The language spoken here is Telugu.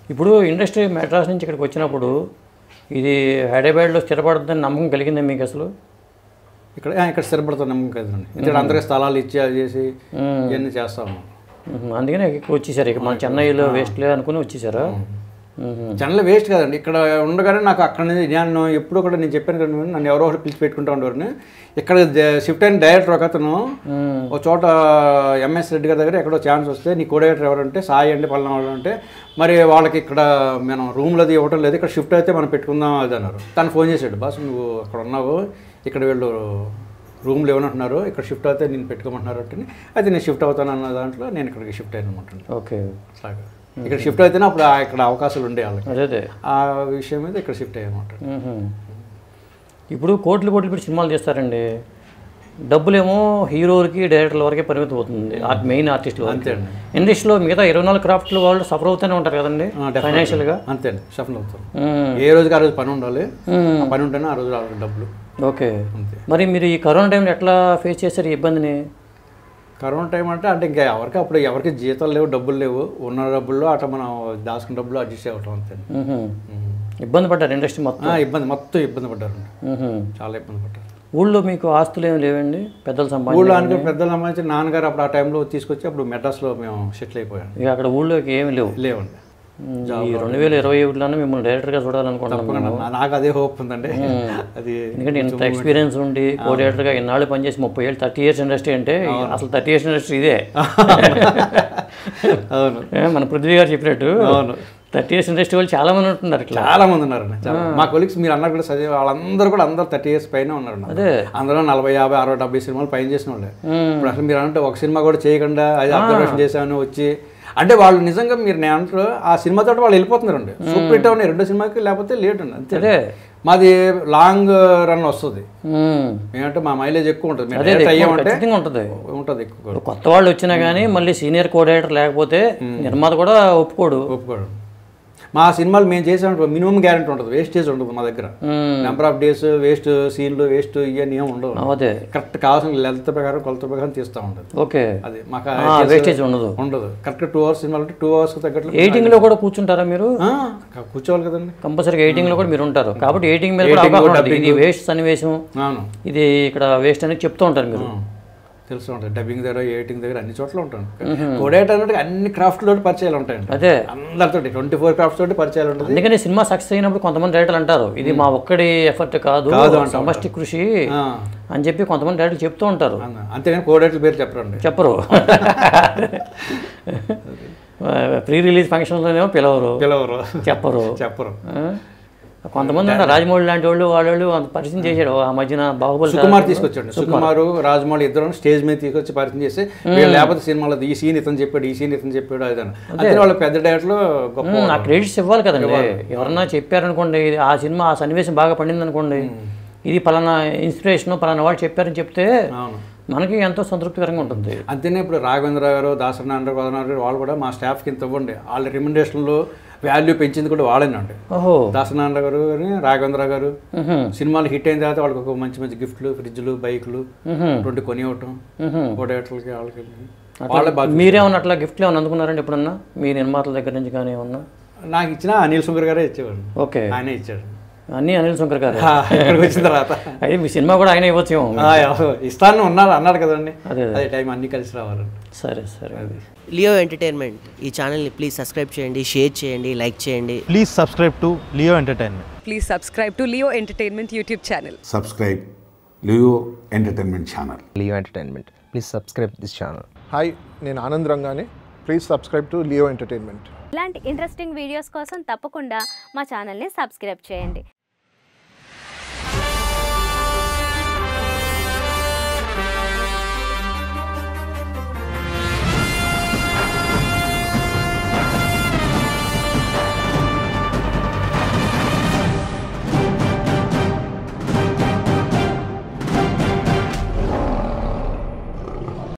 ఇప్పుడు ఇండస్ట్రీ మెడ్రాస్ నుంచి ఇక్కడికి వచ్చినప్పుడు ఇది హైదరాబాద్లో స్థిరపడుతుందని నమ్మకం కలిగిందా మీకు అసలు ఇక్కడ ఆ, ఇక్కడ స్థిరపడుతున్న నమ్మకం కదండి ఇక్కడ అందరికీ స్థలాలు ఇచ్చి అది చేసి ఇవన్నీ చేస్తా ఉన్నాం మ్మ్. అందుకనే ఇక్కడ వచ్చేసారు ఇక మన చెన్నైలో వేస్ట్ లేదు అనుకుని వచ్చేసారా మ్మ్. జనరల్ వేస్ట్ కదండి ఇక్కడ ఉండగానే నాకు అక్కడ నుంచి నేను ఎప్పుడు కూడా నేను చెప్పాను కదా నన్ను ఎవరో ఒకరు పిలిచి పెట్టుకుంటా ఉండేవారిని ఇక్కడ షిఫ్ట్ అయిన డైరెక్టర్ ఒక అతను మ్మ్. ఒక చోట ఎంఎస్ రెడ్డి గారి దగ్గర ఎక్కడో ఛాన్స్ వస్తే నీ కోడేటర్ ఎవరంటే సాయి అండి పలానా వాళ్ళు అంటే మరి వాళ్ళకి ఇక్కడ మనం రూమ్లో అది ఇవ్వటం లేదు ఇక్కడ షిఫ్ట్ అయితే మనం పెట్టుకుందాం అది అన్నారు తను ఫోన్ చేశాడు బాస్ నువ్వు అక్కడ ఉన్నావు ఇక్కడ వీళ్ళు రూమ్లు ఏమనంటున్నారు ఇక్కడ షిఫ్ట్ అయితే నేను పెట్టుకోమంటున్నారు అంటే అయితే నేను షిఫ్ట్ అవుతాను అన్న దాంట్లో నేను ఇక్కడికి షిఫ్ట్ అయ్యాను అనమాట ఓకే అట్లాగా ఇక్కడ షిఫ్ట్ అయితేనే అప్పుడు ఆ- ఇక్కడ అవకాశాలు ఉండే వాళ్ళకి అదే అదే ఆ విషయం మీద ఇక్కడ షిఫ్ట్ అయ్యామన్నమాట మ్మ్. ఇప్పుడు కోట్లు కోట్లు పెట్టి సినిమాలు చేస్తారండి డబ్బులేమో హీరోలకి డైరెక్టర్ల వరకే పరిమితం అవుతుంది ఆ మెయిన్ ఆర్టిస్టులు అంతే అండి ఇండస్ట్రీలో మిగతా ఇరవై నాలుగు క్రాఫ్ట్లు వాళ్ళు సఫర్ అవుతూనే ఉంటారు కదండి ఆ, definitely. ఫైనాన్షియల్గా అంతే అండి షఫల్ అవుతారు ఏ రోజుకి ఆ రోజు పని ఉండాలి ఆ పని ఉంటేనే ఆ రోజు రావాలి డబ్బులు ఓకే అంతే మరి మీరు ఈ కరోనా టైంలో ఎట్లా ఫేస్ చేశారు ఈ ఇబ్బందిని కరోనా టైం అంటే అంటే ఇంకా ఎవరికి అప్పుడు ఎవరికి జీతాలు లేవు డబ్బులు లేవు ఉన్న డబ్బుల్లో అట్లా మనం దాచుకున్న డబ్బులు అడ్జస్ట్ అవ్వటం అంతే మ్మ్. ఇబ్బంది పడ్డారు ఇండస్ట్రీ మొత్తం ఆ, ఇబ్బంది మొత్తం ఇబ్బంది పడ్డారు మ్మ్. చాలా ఇబ్బంది పడ్డారు ఊళ్ళో మీకు ఆస్తులు ఏమి లేవండి పెద్దలు సంపాదించి ఊళ్ళో అనుకుని పెద్దలు సంబంధించి నాన్నగారు అప్పుడు ఆ టైంలో తీసుకొచ్చి అప్పుడు మెడ్రాస్లో మేము సెటిల్ అయిపోయాం ఇక అక్కడ ఊళ్ళోకి ఏమి లేవు లేవండి మ్మ్. ఈ రెండు వేల ఇరవై ఒకటిలోనే మిమ్మల్ని డైరెక్టర్గా చూడాలనుకుంటున్నాం మేము. నా- నాకు అదే హోప్ ఉందండి అది ఎందుకంటే ఇంత ఎక్స్పీరియన్స్ ఉండి కోఆర్డినేటర్గా ఇన్నాళ్ళు పనిచేసి ముప్పై ఏళ్ళు థర్టీ ఇయర్స్ ఇండస్ట్రీ అంటే అసలు థర్టీ ఇయర్స్ ఇండస్ట్రీ ఇదే అవును ఏ, మన పృథ్వీ గారు చెప్పినట్టు అవును థర్టీ ఇయర్స్ ఇండస్ట్రీ వాళ్ళు చాలా మంది ఉంటున్నారు ఇట్లా చాలా మంది ఉన్నారండి చాలా. మా కొలీగ్స్ మీరు అన్నారు కూడా చదివే వాళ్ళందరూ కూడా అందరూ థర్టీ ఇయర్స్ పైన ఉన్నారు అదే. అందరూ నలభై యాభై అరవై డెబ్బై సినిమాలు పైన చేసిన వాళ్ళే మ్మ్. ఇప్పుడు అసలు మీరు అంటే ఒక సినిమా కూడా చేయకుండా అది అబ్జర్వేషన్ చేశామని వచ్చి అంటే వాళ్ళు నిజంగా మీరు నేను అంటారు ఆ సినిమాతో వాళ్ళు వెళ్ళిపోతున్నారండి సూపర్ హిట్ అవునాయి రెండో సినిమాకి లేకపోతే లేట్ అండి అంతే అదే మాది లాంగ్ రన్ వస్తుంది మ్మ్. ఏంటంటే మా మైలేజ్ ఎక్కువ ఉంటుంది మేము అదే direct ఎక్కువ అయ్యామంటే ఖచ్చితంగా ఉంటుంది ఉంటుంది ఎక్కువ కూడా. కొత్త వాళ్ళు వచ్చినా కానీ మళ్ళీ సీనియర్ కోఆర్డినేటర్ లేకపోతే నిర్మాత కూడా ఒప్పుకోడు ఒప్పుకోవడం మా సినిమాలు మేము చేసామంటే మినిమం గ్యారెంటీ ఉంటుంది వేస్టేజ్ ఉంటుంది మా దగ్గర hmm. Number of days waste సీన్లు వేస్ట్ ఇవన్నీ ఏమి ఉండవు అదే కరెక్ట్ కావాల్సిన లెంత్ ప్రకారం కొలత ప్రకారం తీస్తూ ఉంటుంది ఓకే అది మాకు వేస్టేజ్ ఉండదు ఉండదు కరెక్ట్ టూ అవర్స్ సినిమాలు అంటే టూ అవర్స్ తగ్గట్లు ఎయిటింగ్లో కూడా కూర్చుంటారా మీరు ఆ, కూర్చోవాలి కదండి కంపల్సరీగా ఎయిటింగ్లో కూడా మీరు ఉంటారు కాబట్టి ఎయిటింగ్ మీద కూడా అవగాహన ఉంటుంది ఇది వేస్ట్ సన్నివేశం అవును ఇది ఇక్కడ వేస్ట్ అనేది చెప్తూ ఉంటారు మీరు తెలుసు ఉంటుంది డబ్బింగ్ దగ్గర ఎడిటింగ్ దగ్గర అన్ని చోట్ల ఉంటాను కోడేట్ అన్నట్టు అన్ని క్రాఫ్ట్ తోటి పరిచయాలు ఉంటాయండి అదే అందరితో ట్వంటీ ఫోర్ క్రాఫ్ట్స్ తోటి పరిచయాలు ఉంటుంది అందుకని సినిమా సక్సెస్ అయినప్పుడు కొంతమంది డైరెక్టర్లు అంటారు ఇది మా ఒక్కడి ఎఫర్ట్ కాదు సమష్టి కృషి ఆ, అని చెప్పి కొంతమంది డైరెక్టర్లు చెప్తూ ఉంటారు అన్న. అంతేగాని కోడేట్ల పేరు చెప్పరండి చెప్పరు ప్రీ రిలీజ్ ఫంక్షన్లోనేమో పిలవరు పిలవరు చెప్పరు చెప్పరు ఆ? కొంతమంది ఉంటారు రాజమౌళి లాంటి వాళ్ళు వాళ్ళు అంత పరిచయం చేశాడు ఆ మధ్యన బాహుబలి సుకుమార్ తీసుకొచ్చాడు సుకుమారు రాజమౌళి ఇద్దరు స్టేజ్ మీద తీసుకొచ్చి పరిచయం చేసి వీళ్ళు లేకపోతే సినిమాలో ఈ సీన్ ఇతను చెప్పాడు ఈ సీన్ ఇతను చెప్పాడు అది అని అంతే వాళ్ళ పెద్ద డైరెక్టర్లు గొప్ప ఉమ్, ఆ క్రెడిట్స్ ఇవ్వాలి కదండి ఎవరన్నా చెప్పారనుకోండి ఇది ఆ సినిమా ఆ సన్నివేశం బాగా పండింది అనుకోండి ఇది పలానా ఇన్స్పిరేషన్ పలానా వాళ్ళు చెప్పారని చెప్తే అవును మనకి ఎంతో సంతృప్తికరంగా ఉంటుంది అంతేనే ఇప్పుడు రాఘవేంద్ర గారు దాసనారాయణ గారు వాళ్ళు కూడా మా స్టాఫ్కి ఇంత ఇవ్వండి వాళ్ళ రికమెండేషన్లో వాల్యూ పెంచింది కూడా వాళ్ళేనండి ఓహో దాసనారాయణ గారు కానీ రాఘవేంద్ర గారు ఉహు, సినిమాలు హిట్ అయిన తర్వాత వాళ్ళకి ఒక మంచి మంచి గిఫ్ట్లు ఫ్రిడ్జ్లు బైకులు ఉహు, రెండు కొని ఇవ్వటం ఉహు. కోడేటర్లకి వాళ్ళకి వాళ్ళే బాగా మీరేమన్నా అట్లా గిఫ్ట్లు ఏమన్నా అందుకున్నారండి ఎప్పుడన్నా మీ నిర్మాతల దగ్గర నుంచి కానీ ఏమన్నా నాకు ఇచ్చిన అనిల్ సుంకర్ గారే ఇచ్చేవాడు ఓకే ఆయనే ఇచ్చాడు అన్నీ అనిల్ శంకర్ గారు ఆ, ఇక్కడికి వచ్చిన తర్వాత అయితే మీ సినిమా కూడా ఆయన ఇవ్వచ్చేమో ఆ, ఇస్తాను ఉన్నారు అన్నాడు కదండి అదే అదే టైం అన్ని కలిసి రావాలండి సరే సరే లియో ఎంటర్టైన్మెంట్ ఈ ఛానల్ని ప్లీజ్ సబ్స్క్రైబ్ చేయండి షేర్ చేయండి లైక్ చేయండి Please subscribe to Leo Entertainment. Please subscribe to Leo Entertainment YouTube channel. subscribe Leo Entertainment Channel. Leo Entertainment. Please subscribe this channel. Hi నేను ఆనంద్ రంగానే please subscribe to Leo entertainment ఇలాంటి ఇంట్రెస్టింగ్ వీడియోస్ కోసం తప్పకుండా మా ఛానల్ని సబ్స్క్రైబ్ చేయండి